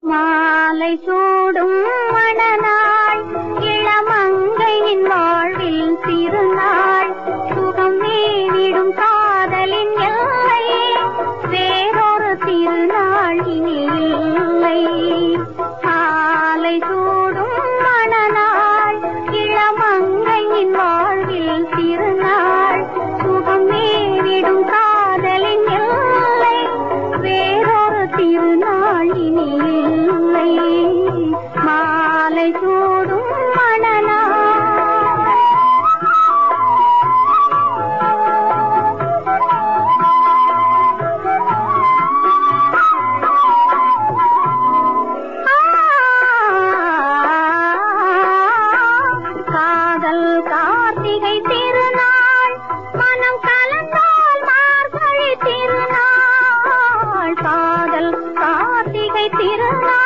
மாலை சூடும் மணநாள் இளமங்கையின் வாழ்வில் திருநாள் சுகம் மேவிடும் காதலின் எல்லை வேறொரு திருநாள் இனி இல்லை மாலை சூடும் மணநாள் இளமங்கையின் வாழ்வில் திருநாள் சுகம் மேவிடும் காதலின் எல்லை வேறொரு திருநாள் இனி இல்லை மாலை சூடும் மணநாள் காதல் கார்த்திகை திருநாள் மனம் கலந்தால் மார்கழி திருநாள் காதல் கார்த்திகை திருநாள்